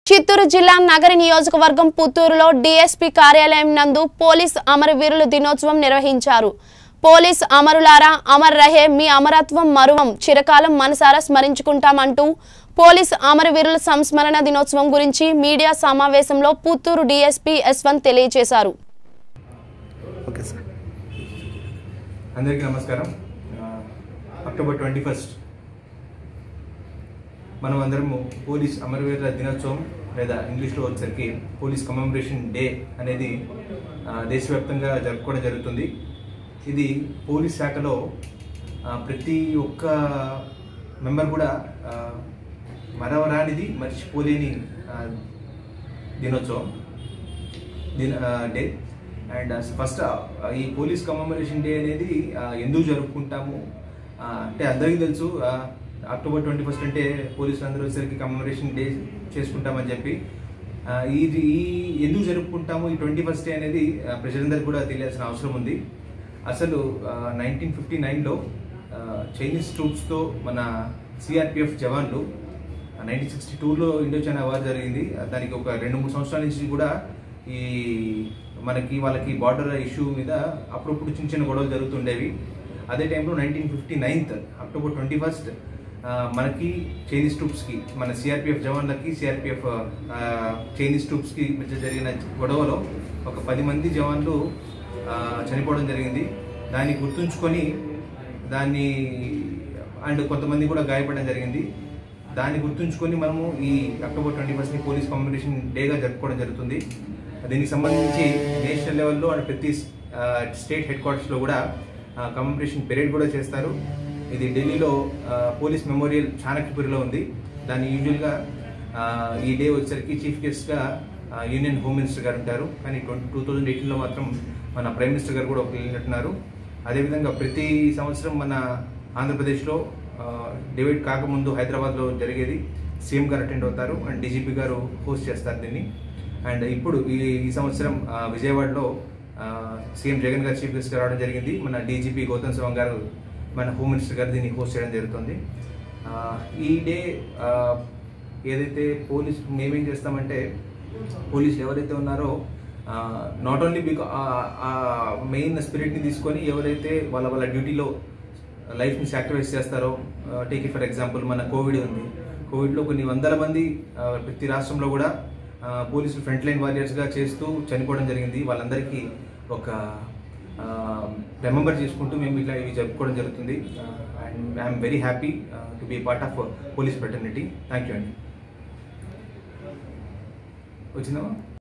చిత్తూరు జిల్లా నగరి నియోజకవర్గం పుత్తూరులో డీఎస్పీ కార్యాలయం నందు పోలీస్ అమరవీరుల దినోత్సవం నిర్వహించారు పోలీస్ అమరులారా అమర్ రహే మీ అమరత్వం మరువం చిరకాలం మనసారా స్మరించుకుంటామంటూ పోలీస్ అమరవీరుల సంస్మరణ దినోత్సవం గురించి మీడియా సమావేశంలో పుత్తూరు డీఎస్పీ యశ్వంత్ తెలియజేశారు ఓకే సార్ అందరికీ నమస్కారం ఆ, అక్టోబర్ ట్వంటీ ఫస్ట్ మనం అందరము పోలీస్ అమరవీరుల దినోత్సవం లేదా ఇంగ్లీష్లో వచ్చేసరికి పోలీస్ కమెమరేషన్ డే అనేది ఆ, దేశవ్యాప్తంగా జరుపుకోవడం జరుగుతుంది ఇది పోలీస్ శాఖలో ఆ, ప్రతి ఒక్క మెంబర్ కూడా ఆ, మరవరానిది మర్చిపోలేని ఆ, దినోత్సవం దిన డే అండ్ ఫస్ట్ ఈ పోలీస్ కమమరేషన్ డే అనేది ఆ, ఎందుకు జరుపుకుంటాము ఆ, అంటే అందరికీ తెలుసు ఆ, అక్టోబర్ ట్వంటీ ఫస్ట్ అంటే పోలీసులు అందరూ వచ్చేసరికి కమమరేషన్ డే చేసుకుంటామని చెప్పి ఆ, ఇది ఈ ఎందుకు జరుపుకుంటాము ఈ ట్వంటీ ఫస్ట్ డే అనేది ఆ, ప్రజలందరికీ కూడా తెలియాల్సిన అవసరం ఉంది అసలు నైన్టీన్ ఫిఫ్టీ నైన్లో చైనీస్ ట్రూప్స్తో మన సిఆర్పిఎఫ్ జవాన్లు నైన్టీన్ సిక్స్టీ టూలో ఇండో చైనా వార్ జరిగింది దానికి ఒక రెండు మూడు సంవత్సరాల నుంచి కూడా ఈ మనకి వాళ్ళకి బార్డర్ ఇష్యూ మీద అప్పుడప్పుడు చిన్న చిన్న గొడవలు జరుగుతుండేవి అదే టైంలో nineteen fifty ninth October twenty first మనకి చైనీస్ ట్రూప్స్కి మన సిఆర్పిఎఫ్ జవాన్లకి సిఆర్పిఎఫ్ చైనీస్ ట్రూప్స్కి మధ్య జరిగిన గొడవలో ఒక పది మంది జవాన్లు ఆ, చనిపోవడం జరిగింది దాన్ని గుర్తుంచుకొని దాన్ని అండ్ కొంతమంది కూడా గాయపడడం జరిగింది దాన్ని గుర్తుంచుకొని మనము ఈ అక్టోబర్ ట్వంటీ ఫస్ట్ని పోలీస్ కాంపిటీషన్ డేగా జరుపుకోవడం జరుగుతుంది దీనికి సంబంధించి నేషనల్ లెవెల్లో అండ్ ప్రతి ఆ, స్టేట్ హెడ్ క్వార్టర్స్లో కూడా కమ్యూనికేషన్ పెరేడ్ కూడా చేస్తారు ఇది ఢిల్లీలో ఆ, పోలీస్ మెమోరియల్ చాణక్యపురిలో ఉంది దాన్ని యూజువల్గా ఆ, ఈ డే వచ్చేసరికి చీఫ్ గెస్ట్గా ఆ, యూనియన్ హోమ్ మినిస్టర్ గారు ఉంటారు కానీ ట్వంటీ టూ థౌజండ్ ఎయిటీన్లో మాత్రం మన ప్రైమ్ మినిస్టర్ గారు కూడా ఒక వెళ్ళినట్టున్నారు అదేవిధంగా ప్రతి సంవత్సరం మన ఆంధ్రప్రదేశ్లో ఆ, డిబేట్ కాకముందు హైదరాబాద్లో జరిగేది సీఎం గారు అటెండ్ అవుతారు అండ్ డీజీపీ గారు హోస్ట్ చేస్తారు దీన్ని అండ్ ఇప్పుడు ఈ ఈ సంవత్సరం ఆ, విజయవాడలో ఆ, సీఎం జగన్ గారు చీఫ్ గెస్ట్గా రావడం జరిగింది మన డీజీపీ గౌతమ్ సవాంగ్ గారు మన హోమ్ మినిస్టర్ గారు దీన్ని హోస్ట్ చేయడం జరుగుతుంది ఆ, ఈ డే ఆ, ఏదైతే పోలీస్ మేమేం చేస్తామంటే పోలీసులు ఎవరైతే ఉన్నారో నాట్ ఓన్లీ బికా మెయిన్ స్పిరిట్ని తీసుకొని ఎవరైతే వాళ్ళ వాళ్ళ డ్యూటీలో లైఫ్ని సాక్రిఫైస్ చేస్తారో టేక్ ఇట్ ఫర్ ఎగ్జాంపుల్ మన కోవిడ్ ఉంది కోవిడ్లో కొన్ని వందల మంది ఆ, ప్రతి రాష్ట్రంలో కూడా ఆ, పోలీసులు ఫ్రంట్ లైన్ వారియర్స్గా చేస్తూ చనిపోవడం జరిగింది వాళ్ళందరికీ ఒక రిమెంబర్ చేసుకుంటూ మేము ఇట్లా ఇవి జరుపుకోవడం జరుగుతుంది and I'm very happy to be part of police fraternity thank you అండి వచ్చిందా